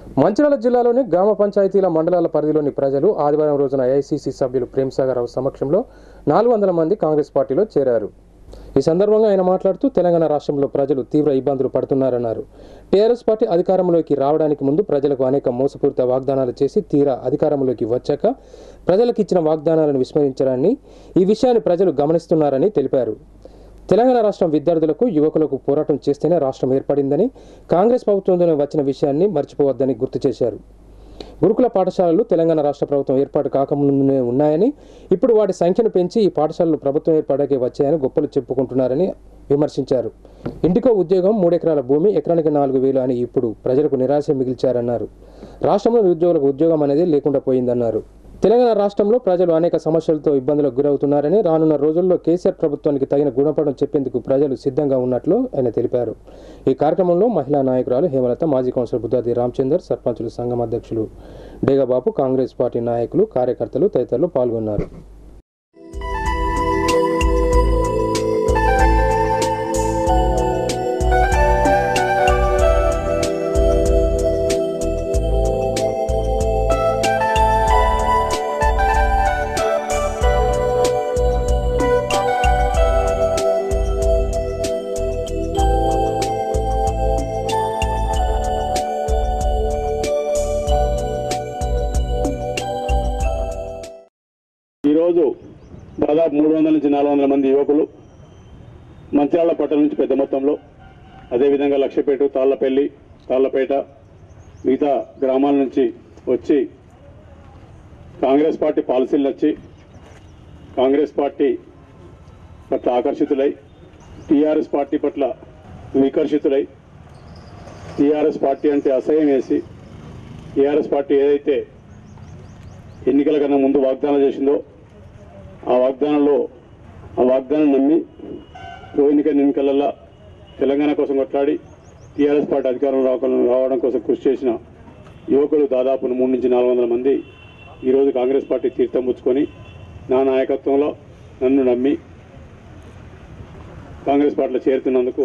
మంచిర్యాల జిల్లాలోని గ్రామ పంచాయతీల మండలాల పరిధిలోని ప్రజలు ఆదివారం రోజున ఐసీసీ సభ్యులు ప్రేమ్సాగర్ రావు సమక్షంలో నాలుగు వందల మంది కాంగ్రెస్ పార్టీలో చేరారు ఈ సందర్భంగా ఆయన మాట్లాడుతూ తెలంగాణ రాష్ట్రంలో ప్రజలు తీవ్ర ఇబ్బందులు పడుతున్నారన్నారు టీఆర్ఎస్ పార్టీ అధికారంలోకి రావడానికి ముందు ప్రజలకు అనేక మోసపూరిత వాగ్దానాలు చేసి తీరా అధికారంలోకి వచ్చాక ప్రజలకు ఇచ్చిన వాగ్దానాలను విస్మరించడాన్ని ఈ విషయాన్ని ప్రజలు గమనిస్తున్నారని తెలిపారు తెలంగాణ రాష్ట్రం విద్యార్థులకు యువకులకు పోరాటం చేస్తేనే రాష్ట్రం ఏర్పడిందని కాంగ్రెస్ ప్రభుత్వంలోనే వచ్చిన విషయాన్ని మర్చిపోవద్దని గుర్తు చేశారు గురుకుల పాఠశాలలు తెలంగాణ రాష్ట్ర ప్రభుత్వం ఏర్పాటు కాకముందునే ఉన్నాయని ఇప్పుడు వాటి సంఖ్యను పెంచి ఈ పాఠశాలలు ప్రభుత్వం ఏర్పడాకే వచ్చాయని గొప్పలు చెప్పుకుంటున్నారని విమర్శించారు ఇంటికో ఉద్యోగం మూడెకరాల భూమి ఎకరానికి నాలుగు వేలు అని ఇప్పుడు ప్రజలకు నిరాశ మిగిల్చారన్నారు రాష్ట్రంలో నిరుద్యోగులకు ఉద్యోగం అనేది లేకుండా పోయిందన్నారు తెలంగాణ రాష్ట్రంలో ప్రజలు అనేక సమస్యలతో ఇబ్బందులకు గురవుతున్నారని రానున్న రోజుల్లో కేసీఆర్ ప్రభుత్వానికి తగిన గుణపడం చెప్పేందుకు ప్రజలు సిద్ధంగా ఉన్నట్లు ఆయన తెలిపారు ఈ కార్యక్రమంలో మహిళా నాయకురాలు హేమలత మాజీ కౌన్సిలర్ బుద్ధాది రామచందర్ సర్పంచులు సంఘం అధ్యక్షులు డేగబాబు కాంగ్రెస్ పార్టీ నాయకులు కార్యకర్తలు తదితరులు పాల్గొన్నారు ఈరోజు దాదాపు మూడు వందల నుంచి నాలుగు వందల మంది యువకులు మంచిర్యాల పట్టణం నుంచి పెద్ద మొత్తంలో అదేవిధంగా లక్ష్యపేట తాళ్లపల్లి తాళ్లపేట మిగతా గ్రామాల నుంచి వచ్చి కాంగ్రెస్ పార్టీ పాలసీలు నచ్చి కాంగ్రెస్ పార్టీ పట్ల ఆకర్షితులై టీఆర్ఎస్ పార్టీ పట్ల వికర్షితులై టీఆర్ఎస్ పార్టీ అంటే అసహ్యం వేసి టీఆర్ఎస్ పార్టీ ఏదైతే ఎన్నికల కన్నా ముందు వాగ్దానం చేసిందో ఆ వాగ్దానంలో ఆ వాగ్దానం నమ్మి పోయిన ఎన్నికలలో తెలంగాణ కోసం కొట్లాడి టీఆర్ఎస్ పార్టీ అధికారం రావడం రావడం కోసం కృషి చేసిన యువకులు దాదాపు మూడు నుంచి నాలుగు వందల మంది ఈరోజు కాంగ్రెస్ పార్టీ తీర్థం పుచ్చుకొని నా నాయకత్వంలో నన్ను నమ్మి కాంగ్రెస్ పార్టీలో చేరుతున్నందుకు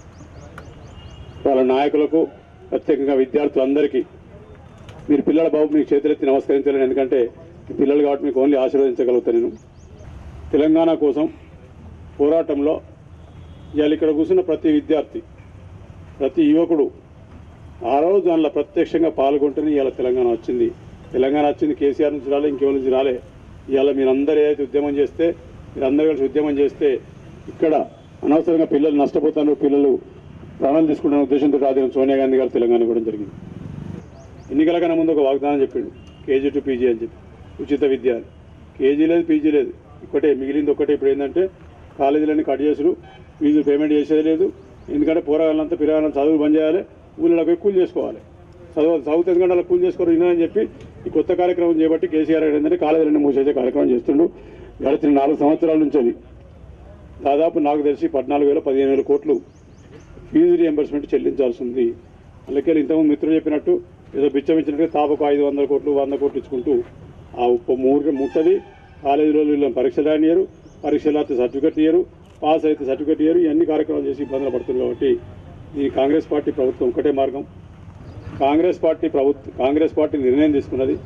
వాళ్ళ నాయకులకు ప్రత్యేకంగా విద్యార్థులందరికీ మీరు పిల్లల బాబు మీకు చేతులెత్తి నమస్కరించలేను ఎందుకంటే మీ పిల్లలు కాబట్టి మీకు ఓన్లీ ఆశీర్వదించగలుగుతాను నేను తెలంగాణ కోసం పోరాటంలో ఇవాళ ఇక్కడ కూర్చున్న ప్రతి విద్యార్థి ప్రతి యువకుడు ఆ రోజు అందులో ప్రత్యక్షంగా పాల్గొంటేనే ఇవాళ తెలంగాణ వచ్చింది తెలంగాణ వచ్చింది కేసీఆర్ నుంచి రాలే ఇంకెవరి నుంచి రాలే ఇవాళ మీరందరూ ఏదైతే ఉద్యమం చేస్తే మీరందరూ కలిసి ఉద్యమం చేస్తే ఇక్కడ అనవసరంగా పిల్లలు నష్టపోతారు పిల్లలు ప్రాణాలు తీసుకుంటున్న ఉద్దేశంతో రాదేమో సోనియా గాంధీ గారు తెలంగాణ ఇవ్వడం జరిగింది ఎన్నికల కన్నా ముందు ఒక వాగ్దానం చెప్పిండు కేజీ టు పీజీ అని చెప్పి ఉచిత విద్య అని కేజీ లేదు పీజీ లేదు ఒకటే మిగిలింది ఒకటే ఇప్పుడు ఏంటంటే కాలేజీలన్నీ కట్ చేసుడు ఫీజు పేమెంట్ చేసేది లేదు ఎందుకంటే పోరాగాలంతా పిల్లగాలంతా చదువు బంద్ చేయాలి ఊళ్ళో పోయి కూలి చేసుకోవాలి చదువు చదువుతుంది ఎందుకంటే అలా కూలి చేసుకోరు ఇదని చెప్పి ఈ కొత్త కార్యక్రమం చేపట్టి కేసీఆర్ గారు ఏంటంటే కాలేజీలన్నీ మూసేసే కార్యక్రమం చేస్తుండు గడిచిన నాలుగు సంవత్సరాల నుంచి అది దాదాపు నాకు తెలిసి పద్నాలుగు వేల పదిహేను వేల కోట్లు ఫీజు రియంబర్స్మెంట్ చెల్లించాల్సి ఉంది అందుకే ఇంతకుముందు మిత్రులు చెప్పినట్టు ఏదో బిచ్చం ఇచ్చినట్టుగా తాపకు ఐదు వందల కోట్లు వంద కోట్లు ఇచ్చుకుంటూ ఆ ఉప్పు మూడు ముట్టది కాలేజీలో వీళ్ళని పరీక్షలు రానియరు పరీక్షలు అయితే సర్టిఫికెట్ ఇయ్యరు పాస్ అయితే సర్టిఫికెట్ ఇయ్యరు ఇవన్నీ కార్యక్రమాలు చేసి ఇబ్బందులు పడుతుంది కాబట్టి ఈ కాంగ్రెస్ పార్టీ ప్రభుత్వం ఒకటే మార్గం కాంగ్రెస్ పార్టీ ప్రభుత్వం కాంగ్రెస్ పార్టీ నిర్ణయం తీసుకున్నది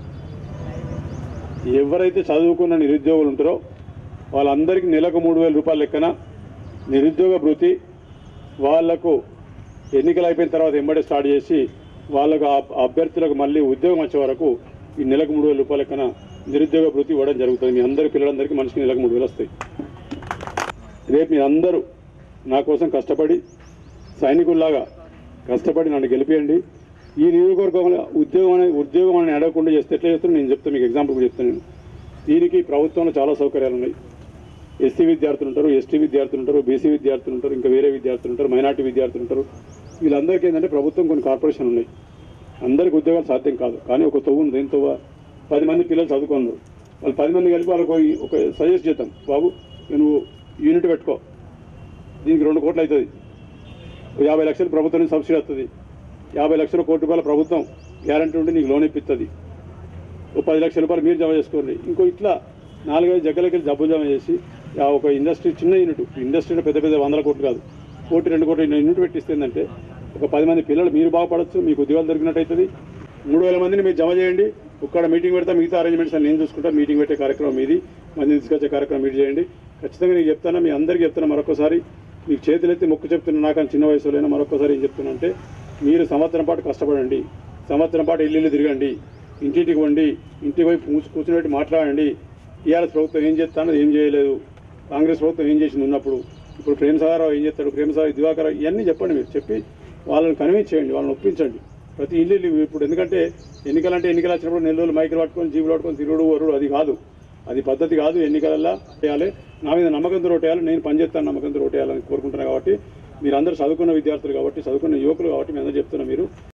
ఎవరైతే చదువుకున్న నిరుద్యోగులు ఉంటారో వాళ్ళందరికీ నెలకు మూడు వేల రూపాయల లెక్కన నిరుద్యోగ భృతి వాళ్లకు ఎన్నికలు అయిపోయిన తర్వాత ఎంబడే స్టార్ట్ చేసి వాళ్ళకు ఆ అభ్యర్థులకు మళ్ళీ ఉద్యోగం వచ్చే వరకు ఈ నెలకు మూడు వేల రూపాయల లెక్కన నిరుద్యోగ భృతి ఇవ్వడం జరుగుతుంది మీ అందరి పిల్లలందరికీ మనిషికి నెలకు మూడు వేలు వస్తాయి రేపు మీ అందరూ నా కోసం కష్టపడి సైనికుల్లాగా కష్టపడి నన్ను గెలిపియండి ఈ నియోజకవర్గంలో ఉద్యోగం అనే ఉద్యోగం అని అడగకుండా చేస్తే ఎట్లా చేస్తాను నేను చెప్తాను మీకు ఎగ్జాంపుల్ కూడా చెప్తాను నేను దీనికి ప్రభుత్వంలో చాలా సౌకర్యాలు ఉన్నాయి ఎస్సీ విద్యార్థులు ఉంటారు ఎస్టీ విద్యార్థులు ఉంటారు బీసీ విద్యార్థులు ఉంటారు ఇంకా వేరే విద్యార్థులు ఉంటారు మైనార్టీ విద్యార్థులు ఉంటారు వీళ్ళందరికీ ఏంటంటే ప్రభుత్వం కొన్ని కార్పొరేషన్ ఉన్నాయి అందరికి ఉద్యోగాలు సాధ్యం కాదు కానీ ఒక తవ్వు ఉంది దేని తవ్వ పది మంది పిల్లలు చదువుకున్నారు వాళ్ళు పది మంది కలిపి వాళ్ళకి ఒక- ఒక సజెస్ట్ చేద్దాం బాబు నువ్వు యూనిట్ పెట్టుకో దీనికి రెండు కోట్లు అవుతుంది ఓ యాభై లక్షలు ప్రభుత్వం నుంచి సబ్సిడీ వస్తుంది యాభై లక్షల కోటి రూపాయల ప్రభుత్వం గ్యారంటీ ఉండి నీకు లోన్ ఇప్పిస్తుంది ఓ పది లక్షల రూపాయలు మీరు జమ చేసుకోండి ఇంకో ఇట్లా నాలుగైదు జగ్గలకి వెళ్ళి డబ్బులు జమ చేసి ఆ ఒక ఇండస్ట్రీ చిన్న యూనిట్ ఇండస్ట్రీలో పెద్ద పెద్ద వందల కోట్లు కాదు కోటి రెండు కోట్లు యూనిట్ పెట్టిస్తే ఏంటంటే ఒక పది మంది పిల్లలు మీరు బాగుపడచ్చు మీకు ఉద్యోగాలు దొరికినట్టు అవుతుంది మూడు వేల మందిని మీరు జమ చేయండి ఒక్కడ మీటింగ్ పెడతా మిగతా అరేంజ్మెంట్స్ అని నేను చూసుకుంటా మీటింగ్ పెట్టే కార్యక్రమం మీది మందిని తీసుకొచ్చే కార్యక్రమం మీరు చేయండి ఖచ్చితంగా నీకు చెప్తాను మీ అందరికీ చెప్తున్నా మరొకసారి మీకు చేతులెత్తి మొక్కు చెప్తున్నా నాకని చిన్న వయసులోనే మరొకసారి ఏం చెప్తున్నా అంటే మీరు సంవత్సరం పాటు కష్టపడండి సంవత్సరం పాటు ఇల్లు ఇల్లు తిరగండి ఇంటింటికి వండి ఇంటికి పోయి కూర్చు- కూర్చుని మాట్లాడండి టీఆర్ఎస్ ప్రభుత్వం ఏం చేస్తానో ఏం చేయలేదు కాంగ్రెస్ ప్రభుత్వం ఏం చేసింది ఉన్నప్పుడు ఇప్పుడు ప్రేమ సాగరావు ఏం చేస్తాడు ప్రేమ సాగర్ దివాకర్ ఇవన్నీ చెప్పండి మీరు చెప్పి వాళ్ళని కన్విన్స్ చేయండి వాళ్ళని ఒప్పించండి ప్రతి ఇల్లు ఇల్లు ఇప్పుడు ఎందుకంటే ఎన్నికలంటే ఎన్నికలు వచ్చినప్పుడు నెల రోజులు మైకులు పట్టుకొని జీవులు పట్టుకొని తిరుగుడు వరుడు అది కాదు అది పద్ధతి కాదు ఎన్నికలల్లో చేయాలి నా మీద నమ్మకంతో ఓటేయాలి నేను పనిచేస్తాను నమ్మకంతో ఓటేయాలని కోరుకుంటున్నాను కాబట్టి మీరు అందరూ చదువుకున్న విద్యార్థులు కాబట్టి చదువుకున్న యువకులు కాబట్టి మీ అందరూ చెప్తున్నా మీరు